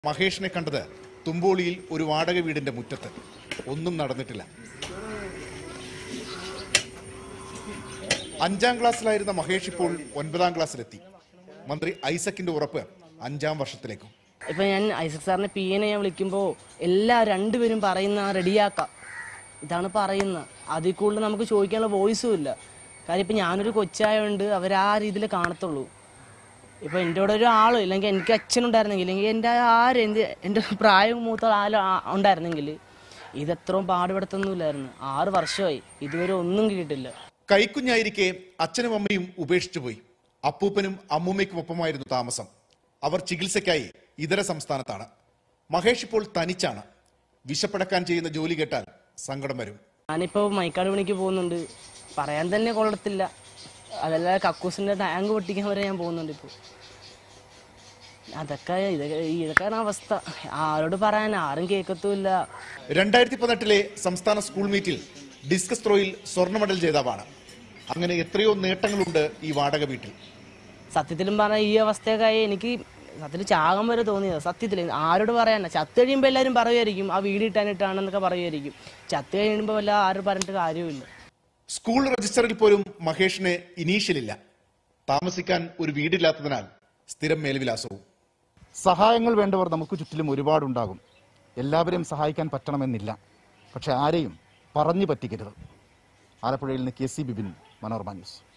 മഹേഷിനെ കണ്ടത് തുമ്പോളിയിൽ ഒരു വാടക വീടിന്റെ മുറ്റത്ത് ഒന്നും നടന്നിട്ടില്ല അഞ്ചാം ക്ലാസ്സിലായിരുന്ന മഹേഷ് ഇപ്പോൾ ഒൻപതാം ക്ലാസ്സിലെത്തി മന്ത്രി ഐസക്കിന്റെ ഉറപ്പ് അഞ്ചാം വർഷത്തിലേക്കും ഇപ്പം ഞാൻ ഐസക് സാറിനെ പി എനെ ഞാൻ വിളിക്കുമ്പോൾ എല്ലാ രണ്ടുപേരും പറയുന്ന റെഡിയാക്കാം ഇതാണ് പറയുന്നത് അതിൽ കൂടുതൽ നമുക്ക് ചോദിക്കാനുള്ള വോയിസും ഇല്ല കാര്യം ഇപ്പം ഞാനൊരു കൊച്ചായതുകൊണ്ട് അവർ ആ രീതിയിൽ കാണത്തുള്ളൂ ഇപ്പം എൻ്റെ കൂടെ ഒരു ആളോ ഇല്ലെങ്കിൽ എനിക്ക് അച്ഛനുണ്ടായിരുന്നെങ്കിൽ ഇല്ലെങ്കിൽ എൻ്റെ ആര് എന്ത് എൻ്റെ പ്രായം മൂത്ത ആൾ ഉണ്ടായിരുന്നെങ്കിൽ ഇതെത്രയും പാടുപെടുത്തൊന്നുമില്ലായിരുന്നു ആറ് വർഷമായി ഇതുവരെ ഒന്നും കിട്ടിയിട്ടില്ല കൈക്കുഞ്ഞായിരിക്കെ അച്ഛനും അമ്മയും ഉപേക്ഷിച്ചു പോയി അപ്പൂപ്പനും അമ്മൂമ്മയ്ക്കും ഒപ്പമായിരുന്നു താമസം അവർ ചികിത്സയ്ക്കായി ഇതര സംസ്ഥാനത്താണ് മഹേഷ് ഇപ്പോൾ തനിച്ചാണ് വിശപ്പടക്കാൻ ചെയ്യുന്ന ജോലി കേട്ടാൽ സങ്കടം വരും ഞാനിപ്പോൾ മൈക്കാട് പണിക്ക് പോകുന്നുണ്ട് പറയാൻ തന്നെ കൊള്ളത്തില്ല അതല്ല കക്കൂസിന്റെ ടാങ്ക് പൊട്ടിക്കാൻ വരെ ഞാൻ പോകുന്നുണ്ട് ഇപ്പോൾ അതൊക്കെ ഇതൊക്കെ ഇതൊക്കെയാണ് അവസ്ഥ ആരോട് പറയാൻ ആരും കേൾക്കത്തുമില്ല രണ്ടായിരത്തി പതിനെട്ടിലെ സംസ്ഥാന സ്കൂൾ മീറ്റിൽ ഡിസ്കസ് ത്രോയിൽ സ്വർണ്ണ മെഡൽ ജേതാവാണ് അങ്ങനെ എത്രയോ നേട്ടങ്ങളുണ്ട് ഈ വാടക വീട്ടിൽ സത്യത്തിലും പറഞ്ഞാൽ ഈ അവസ്ഥയൊക്കെ ആയി എനിക്ക് സത്യത്തിൽ ചാകം വരെ തോന്നിയത് സത്യത്തിൽ ആരോട് പറയാനാ ചത്ത് കഴിയുമ്പോൾ എല്ലാവരും പറയുമായിരിക്കും ആ വീട് ഇട്ടാനിട്ടാണെന്നൊക്കെ പറയുമായിരിക്കും ചത്ത് കഴിയുമ്പോൾ വല്ല ആരും പറഞ്ഞിട്ട് കാര്യവുമില്ല സ്കൂൾ രജിസ്റ്ററിൽ പോലും മഹേഷിന് ഇനീഷ്യലില്ല താമസിക്കാൻ ഒരു വീടില്ലാത്തതിനാൽ സ്ഥിരം മേൽവിലാസവും സഹായങ്ങൾ വേണ്ടവർ നമുക്ക് ചുറ്റിലും ഒരുപാടുണ്ടാകും എല്ലാവരെയും സഹായിക്കാൻ പറ്റണമെന്നില്ല പക്ഷെ ആരെയും പറഞ്ഞു പറ്റിക്കരുത് ആലപ്പുഴയിൽ നിന്ന് K C Bibin Manorama news